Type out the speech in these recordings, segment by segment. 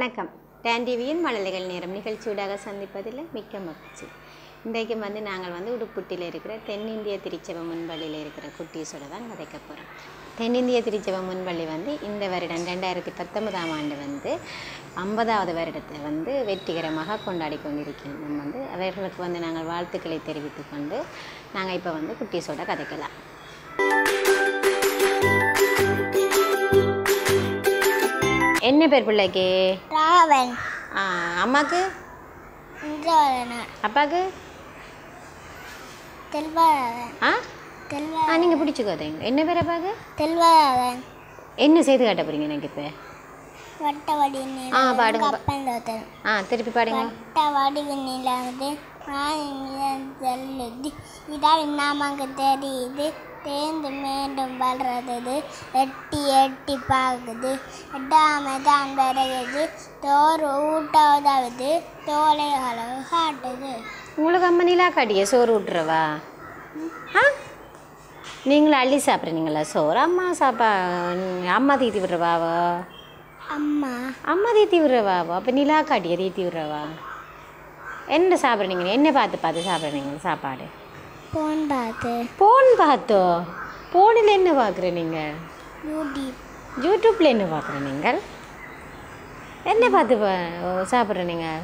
வணக்கம் டேன் டிவியின் மழலைகள் நேரம் நிகழ்ச்சியூடாக சந்திப்பதில் மிக்க மகிழ்ச்சி இன்றைக்கு வந்து நாங்கள் வந்து உடுப்புட்டியில் இருக்கிற தென்னிந்திய திருச்சபை முன்பள்ளியில் இருக்கிற குட்டீஸோட தான் கதைக்க போகிறோம் தென்னிந்திய திருச்சபை முன்பள்ளி வந்து இந்த வருடம் ரெண்டாயிரத்தி பத்தொன்பதாம் ஆண்டு வந்து ஐம்பதாவது வருடத்தை வந்து வெற்றிகரமாக கொண்டாடி கொண்டிருக்கின்றோம் வந்து அவர்களுக்கு வந்து நாங்கள் வாழ்த்துக்களை தெரிவித்துக் கொண்டு நாங்கள் இப்போ வந்து குட்டீஸோட கதைக்கலாம் என்ன பேர் பிள்ளைக்கு ராவன் ஆ, அம்மாக்கு இந்திரவரன் அப்பாக்கு தெல்வரன் ஆ தெல்வ ஆ நீங்கள் பிடிச்சிக்கோதேங்க என்ன பேர் அப்பாக்கு தெல்வரன் என்ன செய்து காட்ட போறீங்க எனக்கு இப்போ வட்ட வடி ஆ, பாடுங்க. கப்பந்தோத்தன் ஆ திருப்பி பாடுங்க வட்ட வடிவு நிலவுது செல்லுது இதான் நமக்கு தெரியுது தேர்ந்து மீண்டும் வளர்றது எட்டி எட்டி பார்க்குது எட்டாம தான் வருகுது தோறு ஊட்ட உதவுது தோலை அளவு காட்டுது உங்களுக்கு அம்மா நிலா காட்டிய சோறு விட்டுறவா ஆ நீங்களும் அள்ளி சாப்பிட்றீங்களா சோறு அம்மா சாப்பா அம்மா தீத்தி விடுறவாவோ அம்மா அம்மா தீத்தி விடுறவாவோ அப்போ நிலா காட்டிய தீத்தி விடுறவா என்ன சாப்பிட்றீங்க என்ன பார்த்து பார்த்து சாப்பிட்றீங்க சாப்பாடு போன் பார்த்து போன் பார்த்தோ போனில் என்ன பார்க்குற நீங்கள் யூடியூப் யூடியூப்பில் என்ன பார்க்குற நீங்கள் என்ன பார்த்து பா- சாப்பிட்ற நீங்கள்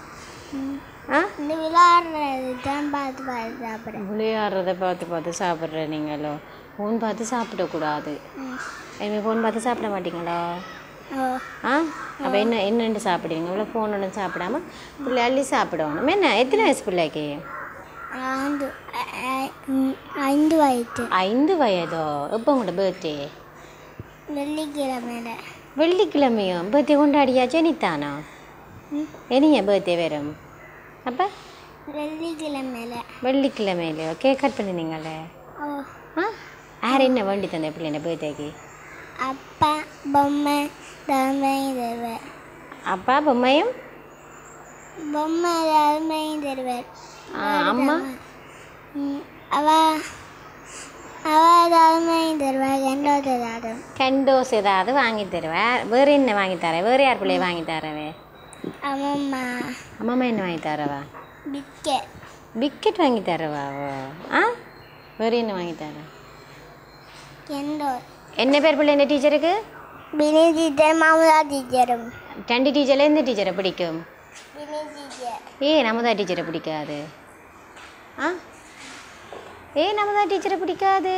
ஆ இந்த விளையாடுறது தான் பார்த்து பார்த்து சாப்பிட்றேன் விளையாடுறத பார்த்து பார்த்து சாப்பிட்ற நீங்களோ ஃபோன் பார்த்து சாப்பிடக்கூடாது இனிமேல் ஃபோன் பார்த்து சாப்பிட மாட்டீங்களா ஓ ஆ அப்போ என்ன என்னென்று சாப்பிடுவீங்க இவ்வளோ ஃபோன் ஒன்றும் சாப்பிடாம பிள்ளை அள்ளி சாப்பிடணும் என்ன எத்தனை வயசு பிள்ளைக்கு ஐந்து ஐ- ஐ- ம், ஐந்து வயது ஐந்து வயதோ எப்போ உங்களோட பர்த்டே வெள்ளிக்கிழமையில வெள்ளிக்கிழமையும் பர்த்டே கொண்டாடியாச்சே நீத்தானா ம், என்னைய பர்த்டே வரும் அப்போ வெள்ளிக்கிழமையில வெள்ளிக்கிழமையிலையோ கேக் கட் பண்ணினீங்களே ஓ ஆ யார் என்ன வேண்டி தந்த பிள்ளைங்க பர்த்டேக்கு அப்பா பொம்மை தருமை தருவார் அப்பா பொம்மையும் பொம்மை தருமை தருவார் ஆ, அம்மா ம், அவ அவ தருமை தருவார் ரெண்டாவது தாரம் கெண்டோஸ் ஏதாவது வாங்கி தருவேன் வேறு என்ன வாங்கி தரேன் வேறு யார் பிள்ளைய வாங்கி தரவே அம்மம்மா அம்மாம்மா என்ன வாங்கி தரவா பிஸ்கெட் பிஸ்கெட் வாங்கி தரவாவோ ஆ வேறு என்ன வாங்கி தர எண்டோ என்ன பேர் பிள்ளை இந்த டீச்சருக்கு பினி டீச்சர் மாமுதா டீச்சரும் ரெண்டு டீச்சரில் எந்த டீச்சரை பிடிக்கும் பினி டீச்சர் ஏ நமதா டீச்சரை பிடிக்காது ஆ ஏ நமதா டீச்சரை பிடிக்காது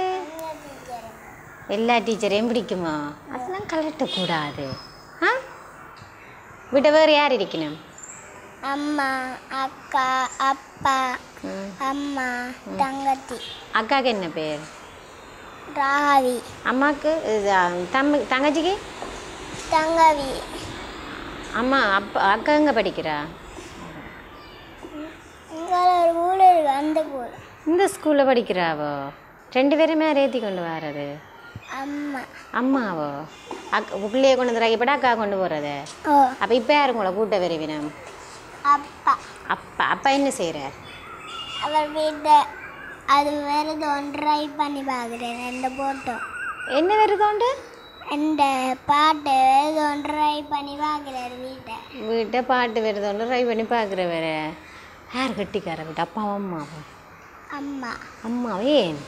எல்லா டீச்சரையும் பிடிக்குமா அதெல்லாம் கலட்டக்கூடாது ஆ விட வேறு யார் இருக்கணும் அம்மா அக்கா அப்பா ம். அம்மா தங்கச்சி அக்காவுக்கு என்ன பேர் ராவி அம்மாவுக்கு இது, ஆ, தம்பி தங்கச்சிக்கு தங்கவி அம்மா அப்பா அக்கா எங்கே படிக்கிறா இங்கே ஒரு ஊழல் வந்த போல் இந்த ஸ்கூலில் படிக்கிறாவோ ரெண்டு பேருமே ஏற்றி கொண்டு வர்றது அம்மா அம்மாவோ அக்கா பிள்ளைய கொண்டு வந்து ராக்கிப்பட அக்கா கொண்டு போகிறது ஓ அப்போ இப்போ யார் உங்களை கூட்ட விரும்பினம் அப்பா அப்பா அப்பா என்ன செய்கிறார் அவர் வீட்டை அது வேறு ஒன்று ட்ரை பண்ணி பார்க்குறேன் ரெண்டு போட்டோம் என்ன வருதோண்டு இந்த பாட்டு வேறு ஒன்று ட்ரை பண்ணி பார்க்குறாரு வீட்டை வீட்டை பாட்டு வருதோண்டு ட்ரை பண்ணி பார்க்குற வேற யார் கட்டிக்கார வீட்டு அப்பாவும் அம்மாவும் அம்மா அம்மாவே ஏன்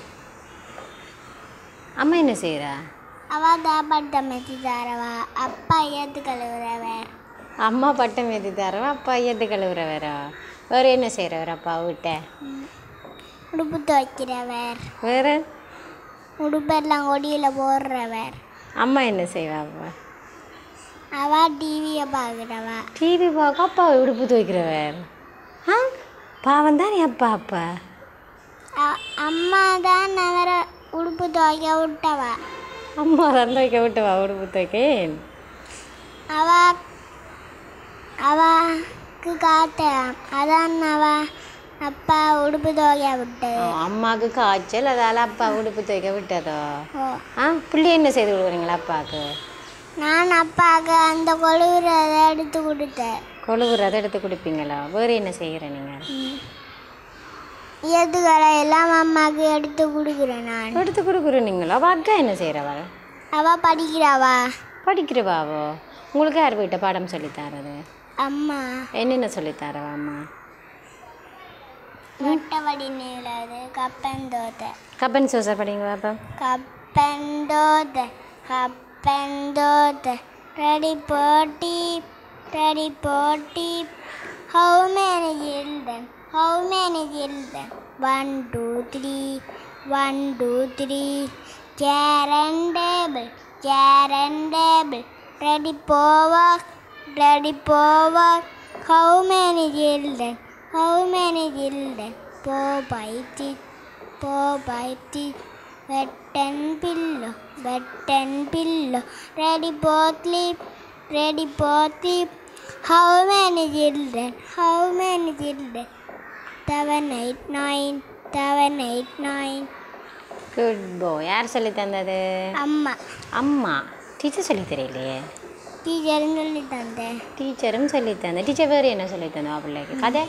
அம்மா என்ன செய்கிறா அவ தாப்பாட்டு தம்மச்சி தாரவா அப்பா ஏற்று கழுவுறவர் அம்மா பட்டம் ஏற்றி தரவா அப்பா ஐயத்து கழுவுற வேறா வேறு என்ன செய்கிறவர் அப்பா வீட்டை உடுப்பு துவைக்கிறவர் வேறு உடுப்பெல்லாம் கொடியில் போடுறவர் அம்மா என்ன செய்வா அப்பா அவ டிவியை பார்க்குறவா டிவி பார்க்க அப்பா உடுப்பு துவைக்கிறவர் ஆ பாவம் தானே அப்பா அப்பா அ- அம்மா தான் அவரை உடுப்பு துவைக்க விட்டவா அம்மா தான் துவைக்க விட்டுவா உடுப்பு துவைக்க ஏன்? அவ அவக்கு காத்த அதான் அவ அப்பா உடுப்பு துவைக்க விட்டது ஆ, அம்மாவுக்கு காய்ச்சல் அதால் அப்பா உடுப்பு துவைக்க விட்டதோ ஓ ஆ புள்ளி என்ன செய்து கொடுக்குறீங்களா அப்பாவுக்கு நான் அப்பாவுக்கு அந்த கொழுவுறதை எடுத்து கொடுத்தேன் கொழுவுறதை எடுத்து கொடுப்பீங்களா வேறு என்ன செய்கிற நீங்கள் ஏத்துக்களை எல்லாம் அம்மாவுக்கு எடுத்து கொடுக்குறேன் நான் எடுத்து கொடுக்குற நீங்களா அவள் அக்கா என்ன செய்கிறவா அவ படிக்கிறாவா படிக்கிறவாவோ உங்களுக்கு யார் வீட்டை பாடம் சொல்லித்தரது அம்மா என்னென்ன சொல்லித்தரவா அம்மா மொட்டவடி நீளது கப்பந்தோத்தை கப்பன் சோசர் படிங்க பாப்பா கப்பந்தோத்தை கப்பந்தோத்தை ரெடி போட்டி ரெடி போட்டி how many children how many children one two three one two three chair and table chair and table ready போவர் ரெடி போவர் how many children how many children four by six four by six wet and pillow wet and pillow ready for sleep ready for sleep how many children how many children seven eight nine seven eight nine good போ யார் சொல்லி தந்தது அம்மா அம்மா teacher சொல்லி தெரியலையே டீச்சர்னு சொல்லி தந்தேன் டீச்சரும் சொல்லி தந்தேன் டீச்சர் வேறு என்ன சொல்லி தந்தா பிள்ளைக்கு கதை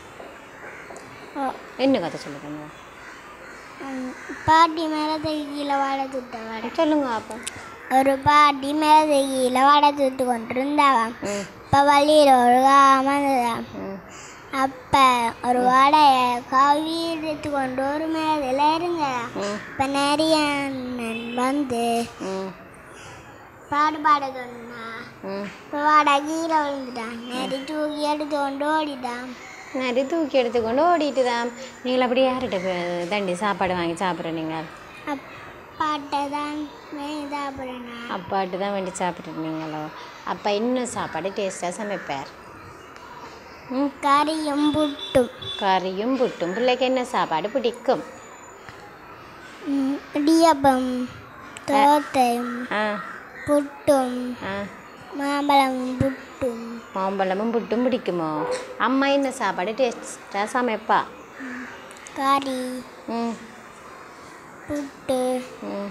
ஓ என்ன கதை சொல்லி தந்தா ம், பாட்டி மேலே கீழே வாழை துட்ட வாடை சொல்லுங்க அப்போ ஒரு பாட்டி மேலே கீழே வாடை துட்டு கொண்டிருந்தாவாம் ம் இப்போ வழியில் ஒரு காமந்ததாம் ம் அப்போ ஒரு வாடையை கவி எடுத்து கொண்டு ஒரு மேதில் இருந்ததா ம் இப்போ நிறைய அண்ணன் வந்து ம் பாடு பாட சொன்னா ம் இப்போ வாடகை கீழே விழுந்துட்டான் நிறைய தூக்கி எடுத்து கொண்டு ஓடிட்டான் நிறைய தூக்கி எடுத்துக்கொண்டு ஓடிட்டு தான் நீங்கள் அப்படி யார்கிட்ட போய் தண்டி சாப்பாடு வாங்கி சாப்பிட்ற நீங்கள் அப்பாட்டை தான் சாப்பிட்றேன் அப்பாட்டு தான் வேண்டி சாப்பிட்றீங்களோ அப்பா இன்னும் சாப்பாடு டேஸ்ட்டாக சமைப்பார் ம் கறியும் புட்டும் கறியும் புட்டும் பிள்ளைக்கு என்ன சாப்பாடு பிடிக்கும் ம், இடியப்பம் தோத்தையும் ஆ புட்டும் ஆ மாம்பழம் புட்டும் மாம்பழமும் புட்டும் பிடிக்குமோ அம்மா என்ன சாப்பாடு டேஸ்ட்டாக சமைப்பா கறி ம் புட்டு ம்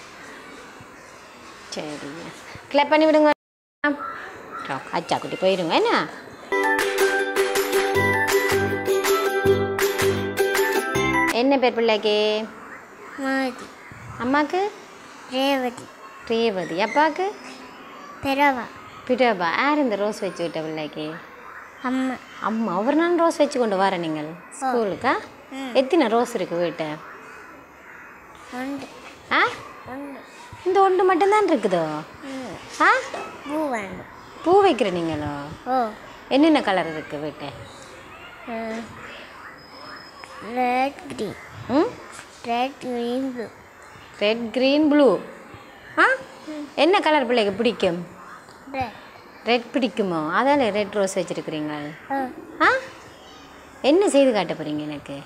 சரிங்க கிளப் பண்ணி விடுங்க ஆ, அச்சா குட்டி போயிருங்க என்ன என்ன பேர் பிள்ளைக்கு மாதி அம்மாக்கு ரேவதி ரேவதி அப்பாவுக்கு பிறவா பிடபா யார் இந்த ரோஸ் வச்சு விட்ட பிள்ளைக்கு அம்மா அம்மா ஒரு நாள் ரோஸ் வச்சு கொண்டு வர நீங்கள் ஸ்கூலுக்கா ம். எத்தனை ரோஸ் இருக்கு வீட்டை உண்டு ஆ உண்டு இந்த ஒன்று மட்டும்தான் இருக்குதோ ம் ஆ பூ வேண்டும் பூ வைக்கிற நீங்களோ ஓ என்னென்ன கலர் இருக்கு வீட்டை ரெட் க்ரீன் ம் red green blue red green blue ஆ என்ன கலர் பிள்ளைக்கு பிடிக்கும் ரெட் ரெட் பிடிக்குமோ அதால ரெட் ரோஸ் வச்சுருக்குறீங்க ஓ ஆ என்ன செய்து காட்ட போகிறீங்க எனக்கு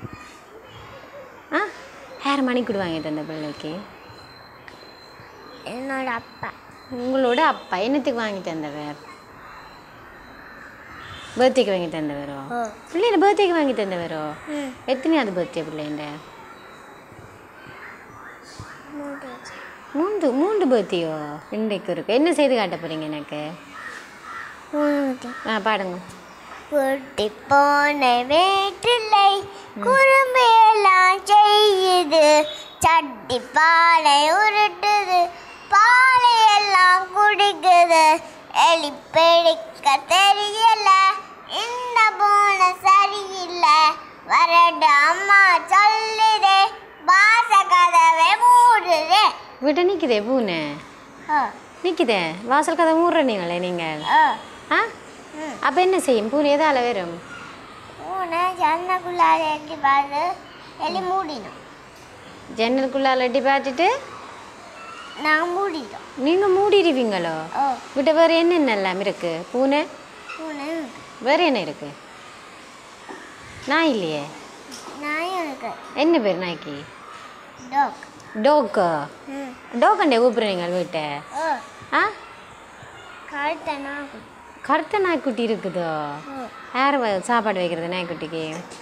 ஆ ஹேர் மணிக்கூடு வாங்கி தந்த பிள்ளைக்கு என்னோட அப்பா உங்களோட அப்பா என்னத்துக்கு வாங்கி தந்தவர் பர்த்டேக்கு வாங்கி தந்தவரோ ஓ பிள்ளைங்க பர்த்டேக்கு வாங்கி தந்தவரோ ம் எத்தனையாவது பர்த்டே பிள்ளைண்ட மூன்று மூன்று மூன்று பர்த்டேயோ இன்றைக்கு இருக்கு என்ன செய்து காட்ட போகிறீங்க எனக்கு மூன்று ஆ பாடுங்க குட்டி போன வேற்றில்லை குறும்பெல்லாம் செய்யுது சட்டி பாலை உருட்டுது பாலை எல்லாம் குடிக்குது எலி பிடிக்க தெரியல இந்த பூனை சரியில்லை வரடு அம்மா சொல்லுதே வாச கதவை மூடுதே விட்ட நிற்குதே பூனை ஓ நிற்குதே வாசல் கதை மூடுற நீங்களே நீங்கள் ஓ ஆ ம் அப்போ என்ன செய்யும் பூனை எதால வரும் பூனை ஜன்னக்குள்ளார எட்டி பார்த்து எலி மூடினோம் ஜன்னலுக்குள்ளால எட்டி பார்த்துட்டு நாங்கள் மூடிட்டோம் நீங்கள் மூடிடுவீங்களோ ஓ விட்ட வேறு என்னென்ன எல்லாம் இருக்கு பூனை பூனை இருக்கு. வேறு என்ன இருக்கு நாய் இல்லையே நாயும் இருக்கு என்ன பேர் நாய்க்கு டாக் டோக்கு ம் டோக்கண்டே கூப்பிடுறீங்க வீட்டை ஓ ஆ கழுத்த நாக்கு கருத்த நாய்க்குட்டி இருக்குதோ ஓ யார் வ- சாப்பாடு வைக்கிறது நாய்க்குட்டிக்கு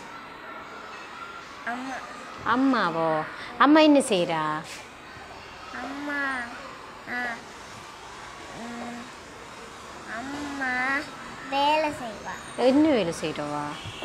அம்மா அம்மாவோ அம்மா என்ன செய்கிறா அம்மா ஆ ம், அம்மா வேலை செய்வா என்ன வேலை செய்கிறவா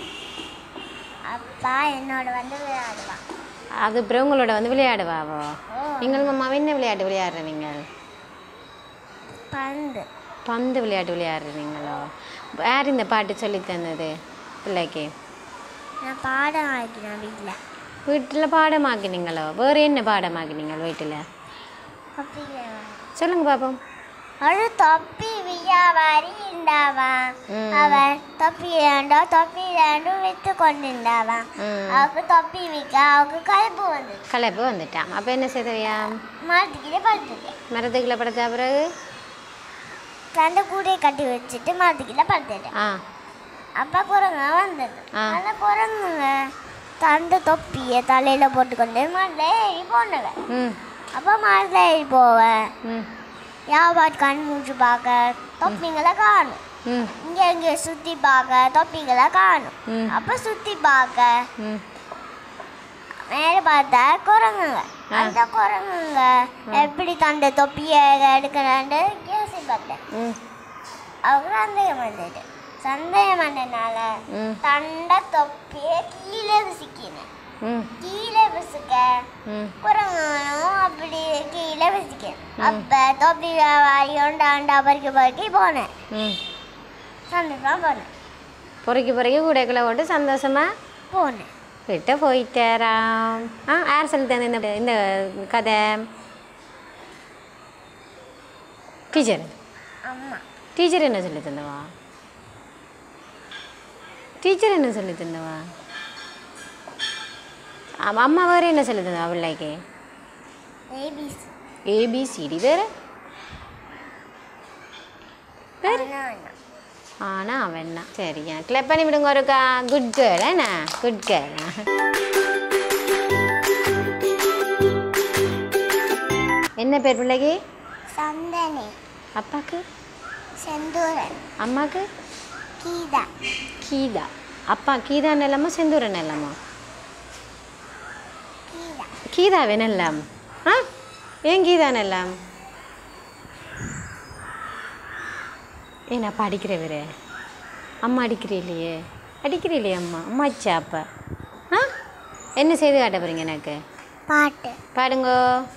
அப்பா என்னோட வந்து விளையாடுவா அது அப்புறம் உங்களோட வந்து விளையாடுவாவோ ஓ நீங்கள் அம்மாவை என்ன விளையாட்டு விளையாடுற நீங்கள் பந்து பந்து விளையாட்டு விளையாடுறீங்களோ யார் இந்த பாட்டு சொல்லி தந்தது பிள்ளைக்கு நான் பாடம் ஆகிக்கிறேன் வீட்டில் வீட்டில் பாடமாக்கினீங்களோ வேறு என்ன பாடமாக்கினீங்க வீட்டில் அப்படியே சொல்லுங்க பாப்போம் ஒரு தொப்பி வியாபாரி இருந்தாவான் ம். அவன் தொப்பி ரெண்டோ தொப்பி ரெண்டும் விற்று கொண்டிருந்தாவான் ம். அவருக்கு தொப்பி விற்க அவருக்கு கலப்பு வந்தது கலப்பு வந்துட்டான் அப்போ என்ன செய்தவையா மரத்துக்கிட்டே படுத்துட்டேன் மரத்துக்குள்ள படுத்த பிறகு ரெண்டு கூடையை கட்டி வச்சுட்டு மரத்துக்கிட்ட படுத்துட்டேன் ஆ அப்போ குரங்க வந்தது ஆ. அந்த குரங்குங்க தந்த தொப்பியை தலையில் போட்டுக்கொண்டு மரத்தில் ஏறி போனவன் ம் அப்போ மரத்தில் ஏறி போவேன் ம் வியாபாரி கண் மூச்சு பார்க்க தொப்பிங்களை காணும் ம் இங்கே இங்கே சுற்றி பார்க்க தொப்பிகளை காணும் ம். அப்போ சுற்றி பார்க்க ம் மேலே பார்த்தா குரங்குங்க அந்த குரங்குங்க எப்படி தந்த தொப்பியை எடுக்கிறான்னு யோசி பார்த்தேன் ம் அவங்க சந்தேகம் வந்தது சந்தேகம் வந்ததுனால ம் தண்டை தொப்பியை கீழே விசிக்கினேன் ம் கீழே விசுக்க ம் குரங்கானும் அப்படி கீழே விசிக்கேன் அப்போ தொப்பி வியாபாரி ஒண்டாண்டா பறிக்க பறிக்க போனேன் ம் சந்தோஷமா போனேன் பொறுக்கி பொறுக்கி கூடைக்குள்ள போட்டு சந்தோஷமா போனேன் கிட்ட போயிட்டாராம் ஆ யார் சொல்லி தந்த இந்த இந்த கதை டீச்சர் அம்மா டீச்சர் என்ன சொல்லி தந்தவா டீச்சர் என்ன சொல்லி தந்தவா ஆமாம் அம்மா வேறு என்ன சொல்லி தந்தவா பிள்ளைக்கு ஏபிசி ஏபிசிடி வேறு வேறு ஆனா அவன் தான் சரியா கிளப் பண்ணி விடுங்க ஒருக்கா குட் கேர்ள் என்ன குட் கேர்ள் என்ன பேர் பிள்ளைக்கு சந்தனி அப்பாக்கு செந்தூரன் அம்மாக்கு கீதா கீதா அப்பா கீதா நிலமா செந்தூர நிலமா கீதா கீதா வேணலாம் ஆ ஏன் கீதா நிலம் ஏன் அப்பா அடிக்கிறவரு அம்மா அடிக்கிறீல்லையே அடிக்கிறீல்லையே அம்மா அம்மா அச்சா அப்பா ஆ என்ன செய்து காட்ட போகிறீங்க எனக்கு பாட்டு பாடுங்கோ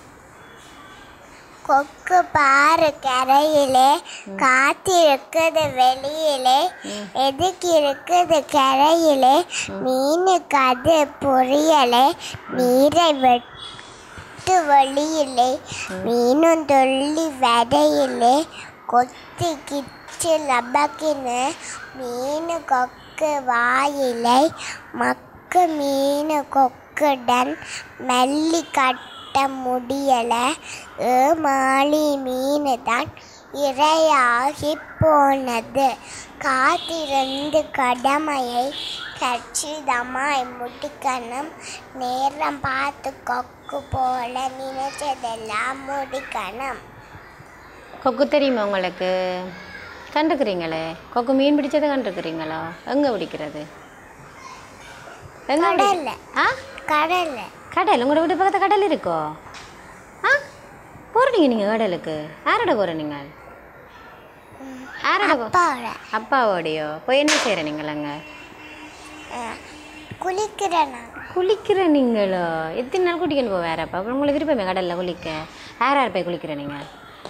கொக்கு பாரு கரையிலே காத்திருக்குது வெளியிலே எதுக்கு இருக்குது கரையிலே மீனுக்கு அது புரியலே நீரை வெட்டு வழியிலே மீனும் துள்ளி வரையிலே கொத்தி கிச்சு லபக்கின்னு மீனு கொக்கு வாயிலை மக்கு மீனு கொக்குடன் மெல்லி கட்ட முடியலை ஏமாளி மீன் தான் இரையாகி போனது காத்திருந்து கடமையை கச்சிதமாய் முடிக்கணும் நேரம் பார்த்து கொக்கு போல நினைச்சதெல்லாம் முடிக்கணும் கொக்கு தெரியுமா உங்களுக்கு கண்டுக்கிறீங்களே கொக்கு மீன் பிடிச்சதை கண்டுக்கிறீங்களா எங்கே பிடிக்கிறது எங்கே பிடி- கடல்ல ஆ கடல்ல கடல் உங்களோட வீட்டு பக்கத்தில் கடல் இருக்கோ ஆ போகிறீங்க நீங்கள் கடலுக்கு யாரோட போகிற நீங்கள் யாரோட போ அப்பாவோட அப்பாவோடையோ போய் என்ன செய்கிற நீங்கள் அங்கே அஹ், குளிக்கிறேன் நான் குளிக்கிற நீங்களோ எத்தனை நாள் கூட்டிக்கணும் போவேன் வேறப்பா அப்புறம் உங்களுக்கு விருப்பமே கடலில் குளிக்க யார் யார் போய் குளிக்கிற நீங்கள்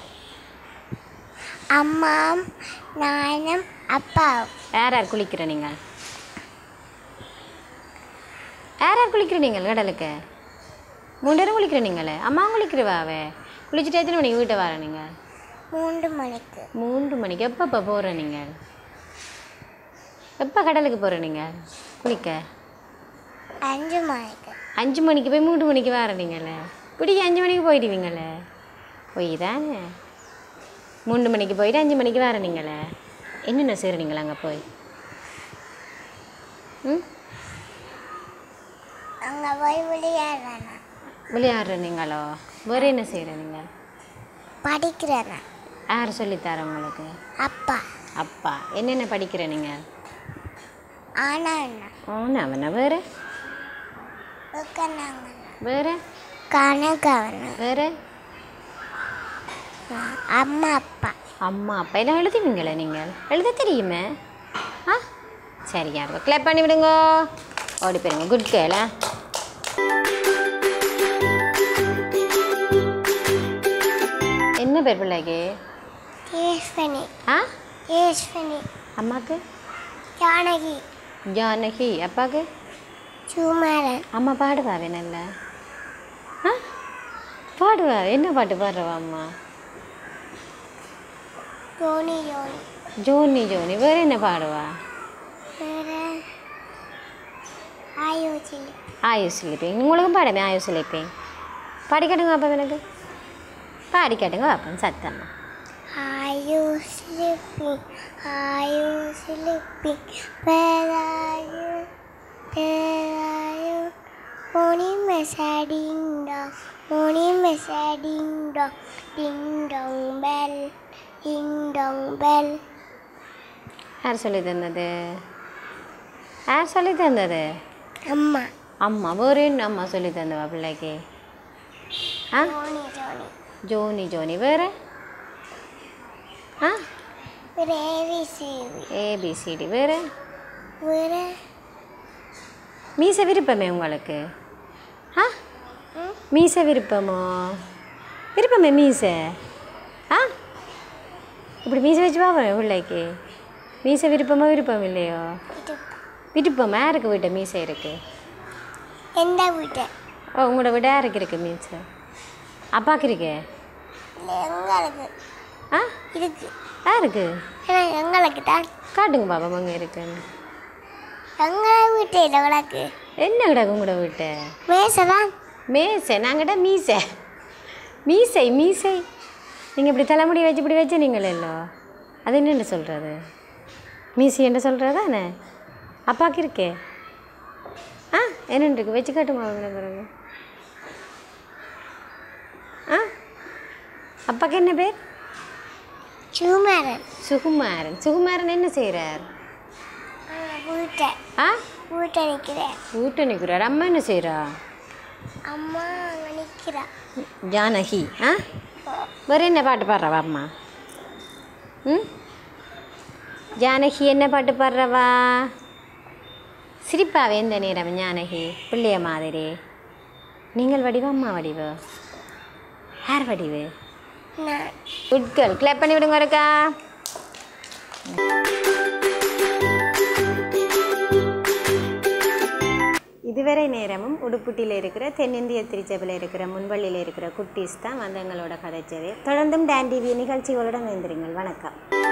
அம்மா நானும் அப்பாவும் யார் யார் குளிக்கிற நீங்கள் யார் யார் குளிக்கிற நீங்கள் கடலுக்கு மூணு நேரம் குளிக்கிற நீங்களே அம்மாவும் குளிக்கிறவாவே குளிச்சுட்டு எத்தனை மணிக்கு வீட்டை வர நீங்கள் மூன்று மணிக்கு மூன்று மணிக்கு எப்பப்போ போகிற நீங்கள் எப்போ கடலுக்கு போகிற நீங்கள் குளிக்க அஞ்சு மணிக்கு அஞ்சு மணிக்கு போய் மூன்று மணிக்கு வர நீங்களே பிடிக்க அஞ்சு மணிக்கு போயிடுவீங்களே போய் தானே மூன்று மணிக்கு போயிட்டு அஞ்சு மணிக்கு வர நீங்களே என்னென்ன செய்கிற நீங்கள் அங்கே போய் ம் அங்கே போய் விளையாடுறேன் நான். விளையாடுற நீங்களோ வேறு என்ன செய்கிற நீங்கள் படிக்கிறேன் நான். யார் சொல்லித்தர உங்களுக்கு அப்பா அப்பா என்னென்ன படிக்கிற நீங்கள் ஆனா என்ன அவனா வேறு உட்காந்தாங்க வேறு கணக்கவன் வேறு அம்மா அப்பா அம்மா அப்பா எல்லாம் எழுதுவீங்களே நீங்கள் எழுத தெரியுமே ஆ சரி யார் கிளப் பண்ணி விடுங்க ஓடி போயிருங்க குட் கேளா என்ன பேர் பிள்ளைக்கு ஈஸ்வனி ஆ ஈஸ்வனி அம்மாக்கு ஜானகி ஜானகி அப்பாவுக்கு சுமாரன் அம்மா பாடுவாவே நல்லா ஆ பாடுவா என்ன பாட்டு பாடுறவா அம்மா ஜோனி ஜோனி ஜோனி ஜோனி வேறு என்ன பாடுவா வேற ஆயோசில் ஆயுஷ் லிப்பிங் உங்களுக்கும் பாடுமே ஆயுஷ் லிப்பிங் பாடி காட்டுங்க அப்போ எனக்கு பாடி காட்டுங்க அப்போ சத்தம்மா ஆயு ஸ்லிப்பிங் ஆயு ஸ்லிப்பிங் பேராயு பேராயு மோனி மெசடிங் டாங் மோனி மெசடிங் dong ding dong bell ding dong bell யார் சொல்லி தந்தது யார் சொல்லி தந்தது அம்மா அம்மா வேறு என்ன அம்மா சொல்லி தந்தவா பிள்ளைக்கு ஆ ஜோனி ஜோனி ஜோனி ஜோனி வேறு ஆ வேற ஏவிசிவி ஏபிசிடி வேறு வேற மீச விருப்பமே உங்களுக்கு ஆ மீச விருப்பமோ விருப்பமே மீச ஆ இப்படி மீச வச்சு பார்ப்பேன் பிள்ளைக்கு மீச விருப்பமோ விருப்பம் இல்லையோ இது விருப்பமா யாருக்கு வீட்டை மீசை இருக்குது எந்த வீட்டு ஓ உங்களோட விட யாருக்கு இருக்கு மீச அப்பாவுக்கு இருக்கே இல்லை எங்களுக்கு ஆ இருக்கு யாருக்கு ஆனால் எங்களுக்கு தான் காட்டுங்க பாப்பா அங்கே இருக்குன்னு எங்களை வீட்டு இல்லை விளக்கு என்ன கிடக்கு உங்களோட வீட்டை மேசை தான் மேசை நாங்கிட்ட மீசை மீசை மீசை நீங்கள் இப்படி தலைமுடி வச்சு இப்படி வச்சு நீங்கள் இல்லோ அது என்னென்னு சொல்கிறது மீசி என்ன சொல்கிறது தானே அப்பாவுக்கு இருக்கே ஆ என்னென்னு இருக்கு வச்சு காட்டுமா அவங்கள பிறகு ஆ அப்பாவுக்கு என்ன பேர் சுமரன் சுகுமாரன் சுகுமாரன் என்ன செய்கிறார் வீட்டை ஆ வீட்டை நிற்கிறேன் வீட்டை நிற்கிறார் அம்மா என்ன செய்கிறா அம்மா அங்கே நிற்கிறா ஜானகி ஆ வேறு என்ன பாட்டு பாடுறவா அம்மா ம் ஜானகி என்ன பாட்டு பாடுறவா சிரிப்பாவே எந்த நேரம் ஜானகி பிள்ளைய மாதிரி நீங்கள் வடிவா அம்மா வடிவு யார் வடிவு நான் குட் கேர்ள் கிளப் பண்ணி விடுங்க ஒருக்கா இதுவரை நேரமும் உடுப்புட்டியில் இருக்கிற தென்னிந்திய திருச்சபையில் இருக்கிற முன்பள்ளியில் இருக்கிற குட்டீஸ் தான் வந்து எங்களோட கதைச்சது தொடர்ந்தும் டான் டிவி நிகழ்ச்சிகளுடன் இருந்துருங்கள் வணக்கம்